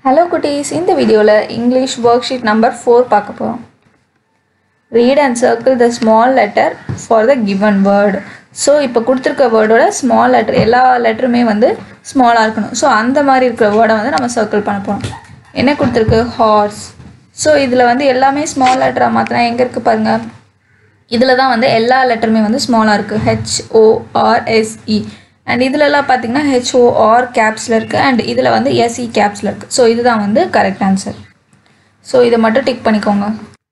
hello குட்டீஸ் இந்த வீடியோவில் English worksheet number four பார்க்க போகிறோம் read and circle the small letter for the given word so இப்போ கொடுத்துருக்க வேர்டோட ஸ்மால் லெட்டர் எல்லா லெட்டருமே வந்து ஸ்மாலாக இருக்கணும் ஸோ அந்த மாதிரி இருக்கிற வேர்டை வந்து நம்ம சர்க்கிள் பண்ண போகிறோம் என்ன கொடுத்துருக்கு ஹார்ஸ் ஸோ இதில் வந்து எல்லாமே ஸ்மால் லெட்டராக மாற்றினா எங்கே இருக்குது பாருங்கள் இதில் தான் வந்து எல்லா லெட்டருமே வந்து ஸ்மாலாக இருக்குது ஹெச்ஓஆர்எஸ்இ அண்ட் இதிலலாம் பார்த்தீங்கன்னா ஹெச்ஓஆர் கேப்ஸில் இருக்குது அண்ட் இதில் வந்து எஸ்இ கேப்ஸில் இருக்குது ஸோ இதுதான் வந்து கரெக்ட் ஆன்சர் ஸோ இதை மட்டும் டிக் பண்ணிக்கோங்க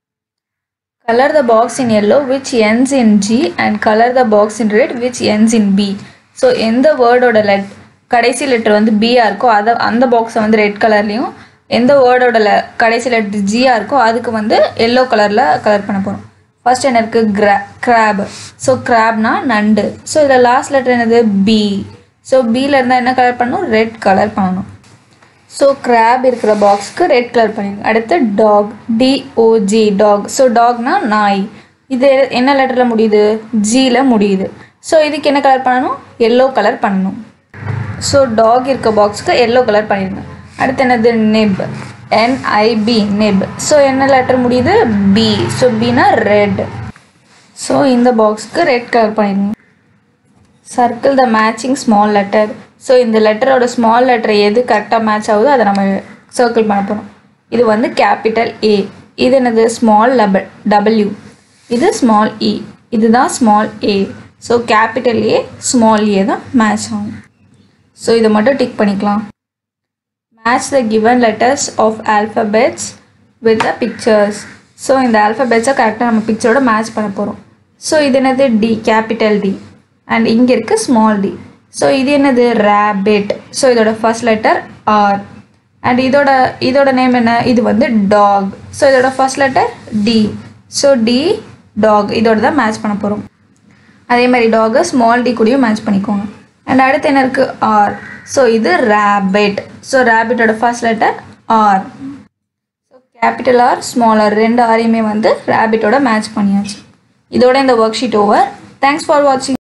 colour the box in yellow which ends in G and colour the box in red which ends in B so எந்த வேர்டோட லெட் கடைசி லெட்டர் வந்து பியாக இருக்கோ அதை அந்த பாக்ஸை வந்து ரெட் கலர்லேயும் எந்த வேர்டோட ல கடைசி லெட்டர் ஜியாக இருக்கோ அதுக்கு வந்து எல்லோ கலரில் கலர் பண்ண போகிறோம் ஃபர்ஸ்ட் என்ன இருக்குது கிரா கிராப் ஸோ கிராப்னா நண்டு ஸோ இதில் லாஸ்ட் லெட்டர் என்னது பி ஸோ பியில் இருந்தால் என்ன கலர் பண்ணணும் ரெட் கலர் பண்ணணும் ஸோ கிராப் இருக்கிற பாக்ஸ்க்கு ரெட் கலர் பண்ணிடுங்க அடுத்து டாக் டிஓஜி டாக் ஸோ டாக்னா நாய் இது என்ன லெட்டரில் முடியுது ஜியில் முடியுது ஸோ இதுக்கு என்ன கலர் பண்ணணும் எல்லோ கலர் பண்ணணும் ஸோ டாக் இருக்க பாக்ஸ்க்கு எல்லோ கலர் பண்ணிடுங்க அடுத்து என்னது நெப் என்ஐபி நெப் ஸோ என்ன லெட்டர் முடியுது பி ஸோ பினா ரெட் ஸோ இந்த பாக்ஸ்க்கு ரெட் கலர் பண்ணிடுங்க circle the matching small letter so இந்த லெட்டரோட ஸ்மால் லெட்டர் எது கரெக்டாக மேட்ச் ஆகுதோ அதை நம்ம சர்க்கிள் பண்ண போகிறோம் இது வந்து கேபிட்டல் ஏ இது என்னது ஸ்மால் லெப டபிள்யூ இது ஸ்மால் இ இதுதான் small A so capital A small A தான் மேட்ச் ஆகும் ஸோ இதை மட்டும் டிக் பண்ணிக்கலாம் match the given letters of alphabets with the pictures so இந்த ஆல்ஃபபெட்ஸை கரெக்டாக நம்ம பிக்சரோட மேட்ச் பண்ண போகிறோம் ஸோ இது என்னது டி கேபிட்டல் டி அண்ட் இங்கே இருக்குது ஸ்மால் டி ஸோ இது என்னது ரேபிட் ஸோ இதோட ஃபர்ஸ்ட் லெட்டர் ஆர் அண்ட் இதோட இதோட நேம் என்ன இது வந்து டாக் ஸோ இதோட first letter D so D dog இதோட தான் மேட்ச் பண்ண போகிறோம் அதே மாதிரி டாகை ஸ்மால் டி கூடயும் மேட்ச் பண்ணிக்கோங்க அண்ட் அடுத்து என்ன இருக்குது ஆர் ஸோ இது ரேபிட் ஸோ ரேபிட்டோட first letter R so capital R small R ரெண்டு ஆரையுமே வந்து ரேபிட்டோட மேட்ச் பண்ணியாச்சு இதோட இந்த worksheet over thanks for வாட்சிங்